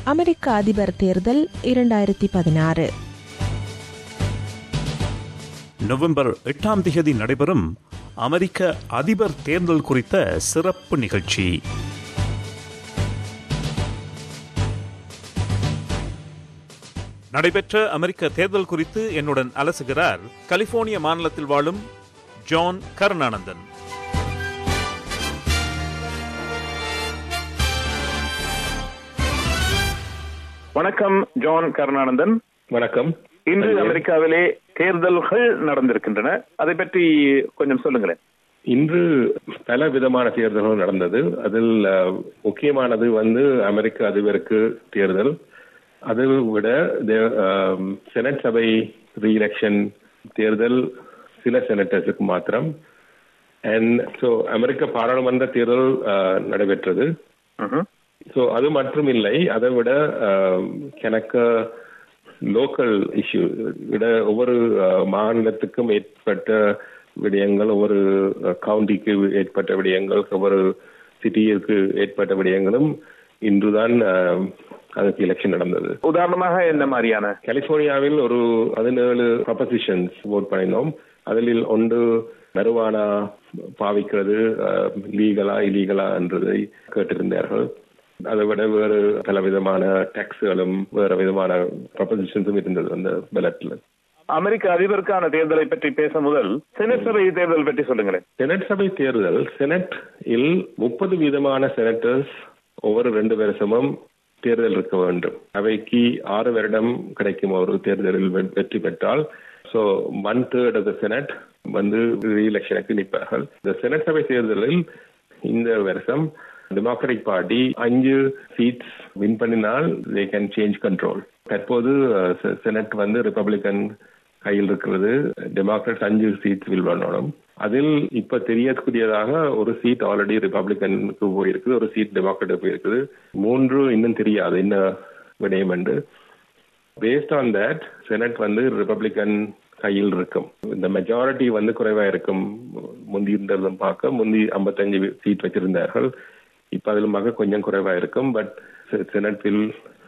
அமெரிக்க அதிபர் தேர்தல் இரண்டாயிரத்தி பதினாறு நவம்பர் எட்டாம் தேதி நடைபெறும் அமெரிக்க அதிபர் தேர்தல் குறித்த சிறப்பு நிகழ்ச்சி நடைபெற்ற அமெரிக்க தேர்தல் குறித்து என்னுடன் அலசுகிறார் கலிபோர்னியா மாநிலத்தில் வாழும் ஜான் கருணானந்தன் வணக்கம் ஜான் கருணானந்தன் வணக்கம் இன்று அமெரிக்காவிலே தேர்தல்கள் நடந்திருக்கின்றன அதை பற்றி கொஞ்சம் சொல்லுங்களேன் இன்று பல விதமான தேர்தல்கள் நடந்தது அதில் அஹ், முக்கியமானது வந்து அமெரிக்க அதிபருக்கு தேர்தல் அதை விட தே- ஆம், செனட் சபை ரீஎலெக்ஷன் தேர்தல் சில செனட்டர்ஸுக்கு மாத்திரம் அண்ட் ஸோ அமெரிக்க பாராளுமன்ற தேர்தல் அஹ், நடைபெற்றது ம்ஹும். ஸோ அது மட்டும் இல்லை அதை விட ஆம், கணக்க லோக்கல் இஷ்யூ விட ஒவ்வொரு அஹ், மாநிலத்துக்கும் ஏற்பட்ட விடயங்கள் ஒவ்வொரு கவுண்டிக்கு ஏற்பட்ட விடயங்கள் ஒவ்வொரு சிட்டியிற்கு ஏற்பட்ட விடயங்களும் இன்றுதான் ஆம், அதுக்கு எலெக்ஷன் நடந்தது உதாரணமாக என்ன மாதிரியான கலிபோர்னியாவில் ஒரு பதினேழு ப்ரொபசிஷன்ஸ் ஓட் பண்ணினோம் அதில் ஒன்று மருவானா பாவிக்கிறது லீகலா இல்லீகலா என்றதை கேட்டிருந்தார்கள் அதை விட வேறு பல விதமான டாக்ஸ்களும் வேறு விதமான ப்ரொபசிஷன்ஸும் இருந்தது அந்த பலட்ல அமெரிக்க அதிபருக்கான தேர்தலை பற்றி பேச முதல் செனட் சபை தேர்தல் பற்றி சொல்லுங்களேன் செனட் சபை தேர்தல் செனட் இல் முப்பது வீதமான செனட்டர்ஸ் ஒவ்வொரு ரெண்டு வருஷமும் தேர்தல் இருக்க வேண்டும் அவைக்கு ஆறு வருடம் கிடைக்கும் ஒரு தேர்தலில் வெ- வெற்றி பெற்றால் so one third of the Senate வந்து ரீஎலெக்ஷனுக்கு நிற்பார்கள் இந்த செனட் சபை தேர்தலில் இந்த வருஷம் டெமோக்ராட்டிக் பார்ட்டி அஞ்சு சீட்ஸ் வின் பண்ணினால் தே கேன் சேஞ்ச் கண்ட்ரோல் தற்போது செனட் வந்து ரிப்பப்ளிகன் கையில் இருக்கிறது டெமோக்ராட்ஸ் அஞ்சு சீட் வில் பண்ணணும் அதில் இப்ப தெரியக்கூடியதாக ஒரு சீட் ஆல்ரெடி ரிப்பப்ளிகனுக்கு போயிருக்குது ஒரு சீட் டெமோக்ராட்டுக்கு போயிருக்குது மூன்று இன்னும் தெரியாது என்ன விடயம் என்று பேஸ்ட் ஆன் தட் செனட் வந்து ரிப்பப்ளிகன் கையில் இருக்கும் இந்த மெஜாரிட்டி வந்து குறைவா இருக்கும் முந்தி இருந்ததும் பார்க்க முந்தி 55 சீட் வச்சிருந்தார்கள் இப்ப அதில் மக கொஞ்சம் குறைவா இருக்கும் but Senate will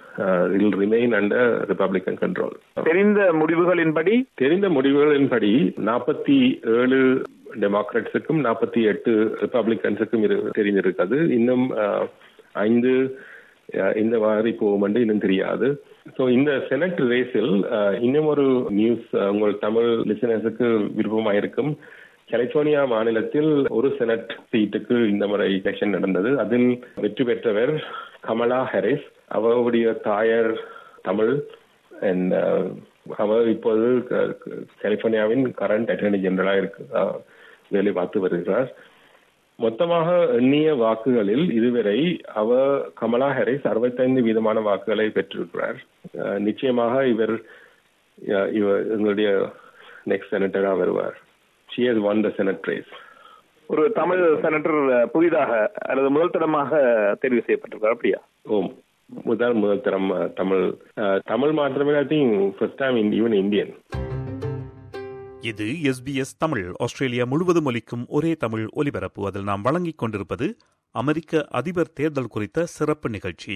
will remain under Republican control தெரிந்த முடிவுகளின்படி தெரிந்த முடிவுகளின்படி நாற்பத்தி ஏழு டெமோக்ராட்ஸுக்கும் நாற்பத்தி எட்டு ரிப்பப்ளிகன்ஸுக்கும் இரு தெரிஞ்சிருக்காது இன்னும் அஹ், ஐந்து அஹ், இந்த மாதிரி போகும் என்று இன்னும் தெரியாது ஸோ இந்த செனட் ரேஸில் இன்னும் ஒரு நியூஸ் உங்கள் தமிழ் லிசனர்ஸுக்கு விருப்பமாக இருக்கும் கலிபோர்னியா மாநிலத்தில் ஒரு செனட் சீட்டுக்கு இந்த முறை எலெக்ஷன் நடந்தது அதில் வெற்றி பெற்றவர் கமலா ஹாரிஸ் அவருடைய தாயார் தமிழ் அண்ட் அவர் இப்போது க- க- கலிபோர்னியாவின் கரண்ட் அட்டர்னி ஜெனரலா இருக்கு அஹ், வேலை பார்த்து வருகிறார் மொத்தமாக எண்ணிய வாக்குகளில் இதுவரை அவர் கமலா ஹாரிஸ் அறுபத்தைந்து வீதமான வாக்குகளை பெற்றிருக்கிறார் அஹ், நிச்சயமாக இவர் அஹ், இவர் எங்களுடைய நெக்ஸ்ட் செனட்டரா வருவார் she has won the Senate race ஒரு தமிழ் செனட்டர் புதிதாக அல்லது முதல் தடமாக தெரிவு செய்யப்பட்டிருக்கார் அப்படியா ஓம் முதல் முதல் தரம் அஹ், தமிழ் அஹ், தமிழ் மாத்திரமே I think first time in even Indian இது எஸ்பிஎஸ் தமிழ் ஆஸ்திரேலியா முழுவதும் ஒலிக்கும் ஒரே தமிழ் ஒலிபரப்பு அதில் நாம் வழங்கிக் கொண்டிருப்பது அமெரிக்க அதிபர் தேர்தல் குறித்த சிறப்பு நிகழ்ச்சி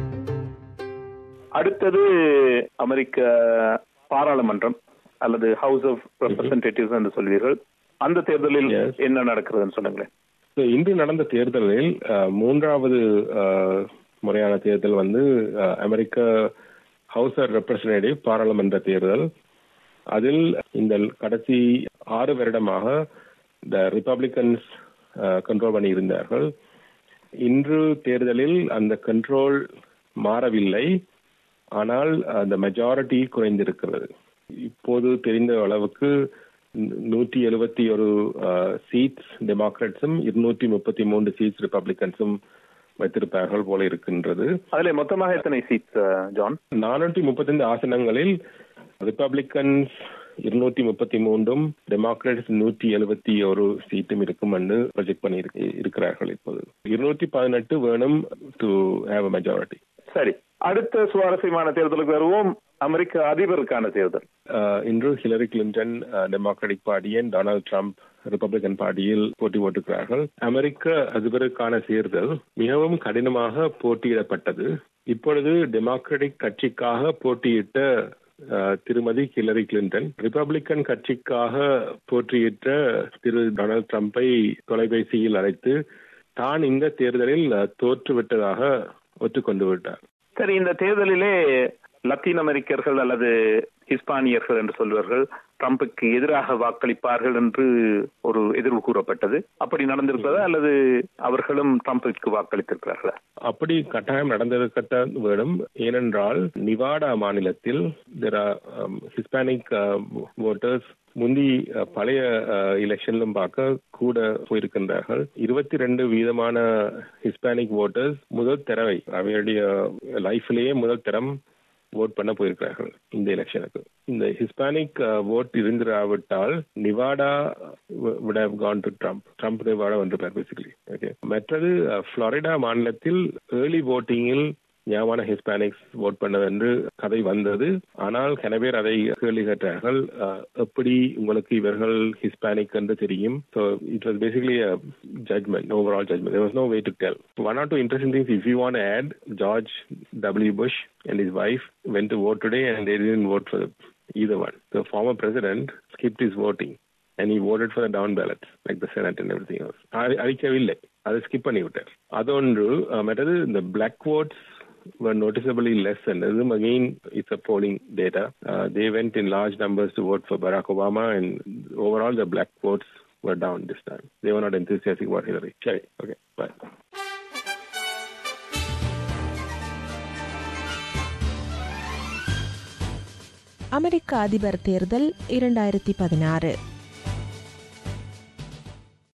அடுத்தது அமெரிக்க பாராளுமன்றம் அல்லது ஹவுஸ் ஆஃப் ரெப்ரசன்டேட்டிவ்ஸ் என்று சொல்வீர்கள் அந்த தேர்தலில் Yes. என்ன நடக்கிறதுன்னு சொல்லுங்களேன் So, இன்று நடந்த தேர்தலில் அஹ், மூன்றாவது அஹ், முறையான தேர்தல் வந்து அஹ், அமெரிக்க ஹவுஸ் ஆஃப் ரெப்ரசன்டேட்டிவ் பாராளுமன்ற தேர்தல் அதில் இந்த கடைசி ஆறு வருடமாக இந்த ரிப்பப்ளிகன்ஸ் கண்ட்ரோல் பண்ணி இருந்தார்கள் இன்று தேர்தலில் அந்த கண்ட்ரோல் மாறவில்லை ஆனால் அந்த மெஜாரிட்டி குறைந்திருக்கிறது இப்போது தெரிந்த அளவுக்கு நூற்றி எழுபத்தி ஒரு சீட்ஸ் டெமோக்ராட்ஸும் இருநூற்றி முப்பத்தி மூன்று சீட்ஸ் ரிப்பப்ளிகன்ஸும் வைத்திருப்பார்கள் போல இருக்கின்றது அதுல மொத்தமாக எத்தனை சீட்ஸ் ஜான் நானூற்றி முப்பத்தைந்து ஆசனங்களில் ரிப்பப்ளிகன்ஸ் இருநூற்றி முப்பத்தி மூன்றும் டெமோக்ராட்ஸ் நூற்றி எழுபத்தி ஒரு சீட்டும் இருக்கும் என்று ப்ரொஜெக்ட் பண்ணி இருக்கு- இருக்கிறார்கள் இப்போது இருநூற்றி பதினெட்டு வேணும் டு ஹேவ் அ மெஜாரிட்டி சரி அடுத்த சுவாரஸ்யமான தேர்தலுக்கு வருவோம் அமெரிக்க அதிபருக்கான தேர்தல் இன்று ஹிலரி கிளின்டன் டெமோக்ராட்டிக் பார்ட்டியன் டொனால்ட் ட்ரம்ப் ரிப்பப்ளிகன் பார்ட்டியில் போட்டி போட்டுக்கிறார்கள் அமெரிக்க அதிபருக்கான தேர்தல் மிகவும் கடினமாக போட்டியிடப்பட்டது இப்பொழுது டெமோக்ராட்டிக் கட்சிக்காக போட்டியிட்ட அஹ், திருமதி ஹிலரி கிளின்டன் ரிப்பப்ளிக்கன் கட்சிக்காக போட்டியிட்ட திரு டொனால்ட் ட்ரம்பை தொலைபேசியில் அழைத்து தான் இந்த தேர்தலில் அஹ், தோற்றுவிட்டதாக ஒத்துக்கொண்டு விட்டார் சரி இந்த தேர்தலிலே லத்தீன் அமெரிக்கர்கள் அல்லது ஹிஸ்பானியர்கள் என்று சொல்வார்கள் ட்ரம்புக்கு எதிராக வாக்களிப்பார்கள் என்று ஒரு எதிர்வு கூறப்பட்டது அப்படி நடந்திருக்கிறதா அல்லது அவர்களும் ட்ரம்பிற்கு வாக்களித்திருக்கிறார்களா அப்படி கட்டாயம் நடந்திருக்கத்தான் வேணும் ஏனென்றால் நிவாடா மாநிலத்தில் ஹிஸ்பானிக் ஓட்டர்ஸ் முந்தி அஹ், பழைய எலெக்ஷன்லும் பார்க்க கூட போயிருக்கின்றார்கள் இருபத்தி ரெண்டு வீதமான ஹிஸ்பானிக் ஓட்டர்ஸ் முதல் தடவை அவையுடைய லைஃப்லேயே முதல் தரம் ஓட் பண்ண போயிருக்கிறார்கள் இந்த எலெக்ஷனுக்கு இந்த ஹிஸ்பானிக் ஓட் இருந்திராவிட்டால் Nevada would have gone to Trump Trump Nevada வந்திருப்பார் பேசிக்கலி ஓகே மற்றது ஃப்ளாரிடா மாநிலத்தில் ஏர்லி votingல் ஞாபகமான ஹிஸ்பானிக்ஸ் ஓட் பண்ணது என்று கதை வந்தது ஆனால் கன பேர் அதை கேள்வி கேட்டார்கள் அஹ், எப்படி உங்களுக்கு இவர்கள் ஹிஸ்பானிக் என்று தெரியும் so it was basically judgement overall judgement there was no way to tell one or two interesting things if you want to add george w bush and his wife went to vote today and they didn't vote for either one the former president skipped his voting and he voted for the down ballots like the senate and everything else அ- அழிக்கவில்லை அதை skip பண்ணி விட்டார் அதொன்று அஹ், மற்றது இந்த black votes were noticeably less and them again it's a polling data uh, they went in large numbers to vote for barack obama and overall the black votes were down this time they were not enthusiastic about hillary Sorry. okay bye அமெரிக்க அதிபர் தேர்தல் இரண்டாயிரத்தி பதினாறு